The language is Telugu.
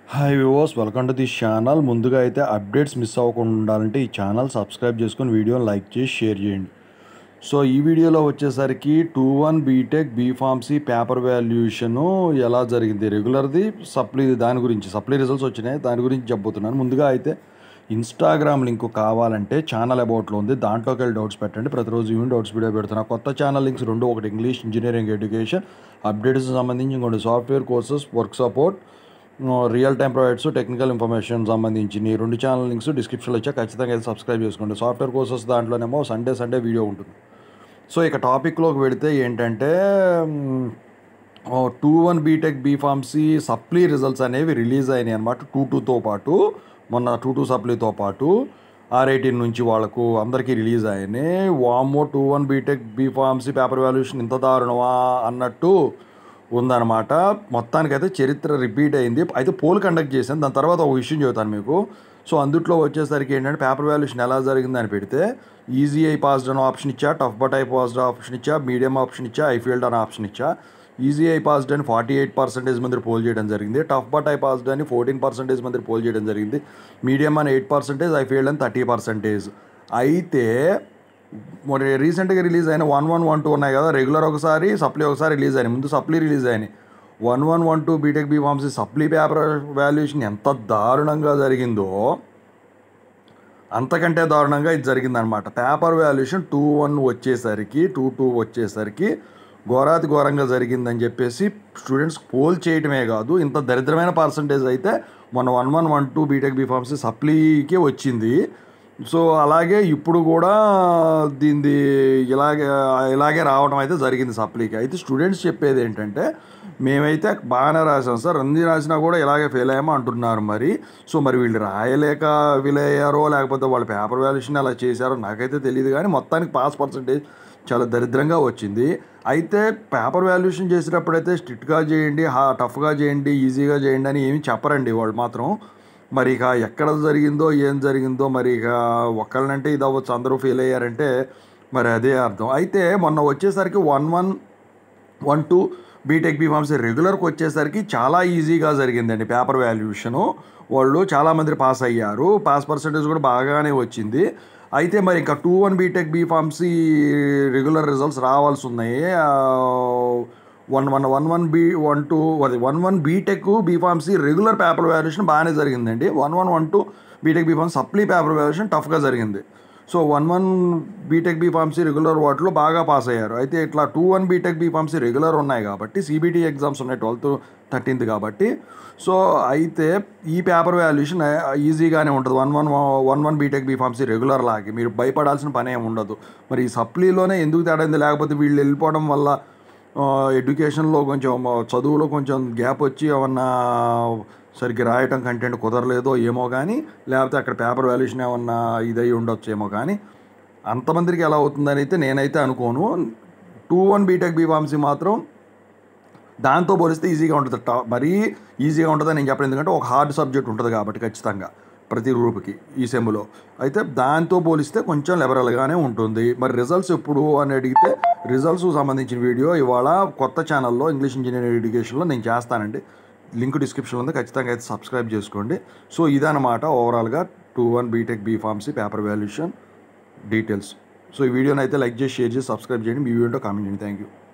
హాయ్ వివోస్ వెల్కమ్ టు దిస్ ఛానల్ ముందుగా అయితే అప్డేట్స్ మిస్ అవ్వకుండా ఉండాలంటే ఈ ఛానల్ సబ్స్క్రైబ్ చేసుకొని వీడియోని లైక్ చేసి షేర్ చేయండి సో ఈ వీడియోలో వచ్చేసరికి two one BTech BPharmacy paper valuation ఎలా జరిగింది రెగ్యులర్ది సప్లీ దాని గురించి సప్లీ రిజల్ట్స్ వచ్చినాయి దాని గురించి చెప్పుతున్నాను ముందుగా అయితే ఇన్స్టాగ్రామ్ లింక్ కావాలంటే ఛానల్ అబౌట్లో ఉంది దాంట్లోకి వెళ్ళి డౌట్స్ పెట్టండి ప్రతిరోజు ఈవెన్ డౌట్స్ వీడియో పెడుతున్నా కొత్త ఛానల్ లింక్స్ రెండు ఒకటి ఇంగ్లీష్ ఇంజనీరింగ్ ఎడ్యుకేషన్ అప్డేట్స్ సంబంధించి ఇంకోటి software courses work support real time provides technical information సంబంధించి ఈ రెండు ఛానల్ లింక్స్ డిస్క్రిప్షన్లో వచ్చా ఖచ్చితంగా అయితే సబ్స్క్రైబ్ చేసుకోండి సాఫ్ట్వేర్ కోర్సెస్ దాంట్లోనేమో సండే సండే వీడియో ఉంటుంది సో ఇక టాపిక్లోకి వెళితే ఏంటంటే two one BTech BPharmacy supply results అనేవి రిలీజ్ అయినాయి అనమాట టూ టూతో పాటు మొన్న టూ టూ సప్లీతో పాటు ఆర్ ఎయిటీన్ నుంచి వాళ్ళకు అందరికీ రిలీజ్ అయినాయి వామో two one BTech BPharmacy paper valuation ఇంత దారుణమా అన్నట్టు ఉందన్నమాట మొత్తానికైతే చరిత్ర రిపీట్ అయింది అయితే పోల్ కండక్ట్ చేశాను దాని తర్వాత ఒక విషయం చెబుతాను మీకు సో అందుట్లో వచ్చేసరికి ఏంటంటే పేపర్ వాల్యుయేషన్ ఎలా జరిగిందని పెడితే ఈజీ ఐ పాస్డ్ అనే ఆప్షన్ ఇచ్చా tough but I passed option ఇచ్చా మీడియం ఆప్షన్ ఇచ్చా ఐ ఫీల్డ్ అనే ఆప్షన్ ఇచ్చా ఈజీ ఐ పాస్డ్ అని ఫార్టీ ఎయిట్ పర్సెంటేజ్ మంది పోల్ చేయడం జరిగింది టఫ్ బట్ ఐ పాస్డ్ అని ఫోర్టీన్ పర్సెంటేజ్ మంది పోల్ చేయడం జరిగింది మీడియం అని ఎయిట్ పర్సెంటేజ్ ఐ ఫీల్డ్ అని థర్టీ పర్సెంటేజ్ అయితే మరి రీసెంట్గా రిలీజ్ అయిన వన్ వన్ వన్ టూ ఉన్నాయి కదా రెగ్యులర్ ఒకసారి సప్లీ ఒకసారి రిలీజ్ అయినాయి ముందు సప్లీ రిలీజ్ అయినాయి one one one two BTech B pharmacy supply paper valuation ఎంత దారుణంగా జరిగిందో అంతకంటే దారుణంగా ఇది జరిగిందనమాట పేపర్ వాల్యుయేషన్ టూ వన్ వచ్చేసరికి టూ టూ వచ్చేసరికి ఘోరాతి ఘోరంగా జరిగిందని చెప్పేసి స్టూడెంట్స్ పోల్ చేయటమే కాదు ఇంత దరిద్రమైన పర్సంటేజ్ అయితే మన one one one two BTech BPharmacy సప్లీకి వచ్చింది సో అలాగే ఇప్పుడు కూడా దీనిది ఇలాగే ఇలాగే రావడం అయితే జరిగింది సప్లీకి అయితే స్టూడెంట్స్ చెప్పేది ఏంటంటే మేమైతే బాగానే రాసాం సార్ అన్ని రాసినా కూడా ఇలాగే ఫెయిల్ అయ్యామో అంటున్నారు మరి సో మరి వీళ్ళు రాయలేక ఫెయిల్ అయ్యారో లేకపోతే వాళ్ళ పేపర్ వాల్యుయేషన్ అలా చేశారో నాకైతే తెలియదు కానీ మొత్తానికి పాస్ పర్సంటేజ్ చాలా దరిద్రంగా వచ్చింది అయితే పేపర్ వాల్యుయేషన్ చేసేటప్పుడు అయితే స్ట్రిక్ట్గా చేయండి హా టఫ్గా చేయండి ఈజీగా చేయండి అని ఏమి చెప్పరండి వాళ్ళు మాత్రం మరి ఇక ఎక్కడ జరిగిందో ఏం జరిగిందో మరి ఇక ఒక్కళ్ళనంటే ఇది అవ్వచ్చు అందరూ ఫెయిల్ అయ్యారంటే మరి అదే అర్థం అయితే మొన్న వచ్చేసరికి one one one two BTech BPharmacy రెగ్యులర్కి వచ్చేసరికి చాలా ఈజీగా జరిగిందండి పేపర్ వాల్యుయేషను వాళ్ళు చాలామంది పాస్ అయ్యారు పాస్ పర్సంటేజ్ కూడా బాగానే వచ్చింది అయితే మరి ఇంకా two one BTech BPharmacy regular results రావాల్సి ఉన్నాయి one one one one B one two అది one one BTech BPharmacy regular paper valuation బాగానే జరిగిందండి one one one two BTech BPharm supply paper valuation టఫ్గా జరిగింది so one one BTech BPharmacy regular వాటిలో బాగా పాస్ అయ్యారు అయితే ఇట్లా two one BTech BPharmacy regular ఉన్నాయి కాబట్టి సిబిటీ ఎగ్జామ్స్ ఉన్నాయి ట్వెల్త్ థర్టీన్త్ కాబట్టి సో అయితే ఈ పేపర్ వాల్యుయేషన్ ఈజీగానే ఉంటుంది one one one one BTech BPharmacy regular లాగి మీరు భయపడాల్సిన పని ఏమి ఉండదు మరి ఈ సప్లీలోనే ఎందుకు తేడా లేకపోతే వీళ్ళు వెళ్ళిపోవడం వల్ల ఎడ్యుకేషన్లో కొంచెం చదువులో కొంచెం గ్యాప్ వచ్చి ఏమన్నా సరిగ్గా రాయటం కంటెంట్ కుదరలేదో ఏమో కానీ లేకపోతే అక్కడ పేపర్ వాల్యుయేషన్ ఏమన్నా ఇదై ఉండొచ్చు ఏమో కానీ అంతమందికి ఎలా అవుతుందని అయితే నేనైతే అనుకోను టూ వన్ బీటెక్ బీఫార్మసీ మాత్రం దాంతో పోలిస్తే ఈజీగా ఉంటుంది టా మరీ ఈజీగా ఉంటుందని నేను చెప్పను ఎందుకంటే ఒక హార్డ్ సబ్జెక్ట్ ఉంటుంది కాబట్టి ఖచ్చితంగా ప్రతి గ్రూప్కి ఈ సెమ్లో అయితే దాంతో పోలిస్తే కొంచెం లిబరల్గానే ఉంటుంది మరి రిజల్ట్స్ ఎప్పుడు అని అడిగితే రిజల్ట్స్ సంబంధించిన వీడియో ఇవాళ కొత్త ఛానల్లో ఇంగ్లీష్ ఇంజనీరింగ్ ఎడ్యుకేషన్లో నేను చేస్తానండి లింక్ డిస్క్రిప్షన్లో ఉంది ఖచ్చితంగా అయితే సబ్స్క్రైబ్ చేసుకోండి సో ఇదనమాట ఓవరాల్గా two one BTech B pharmacy paper valuation details so ఈ వీడియోని అయితే లైక్ చేసి షేర్ చేసి సబ్స్క్రైబ్ చేయండి మీ వీడియో కామెంట్ చేయండి థ్యాంక్ యూ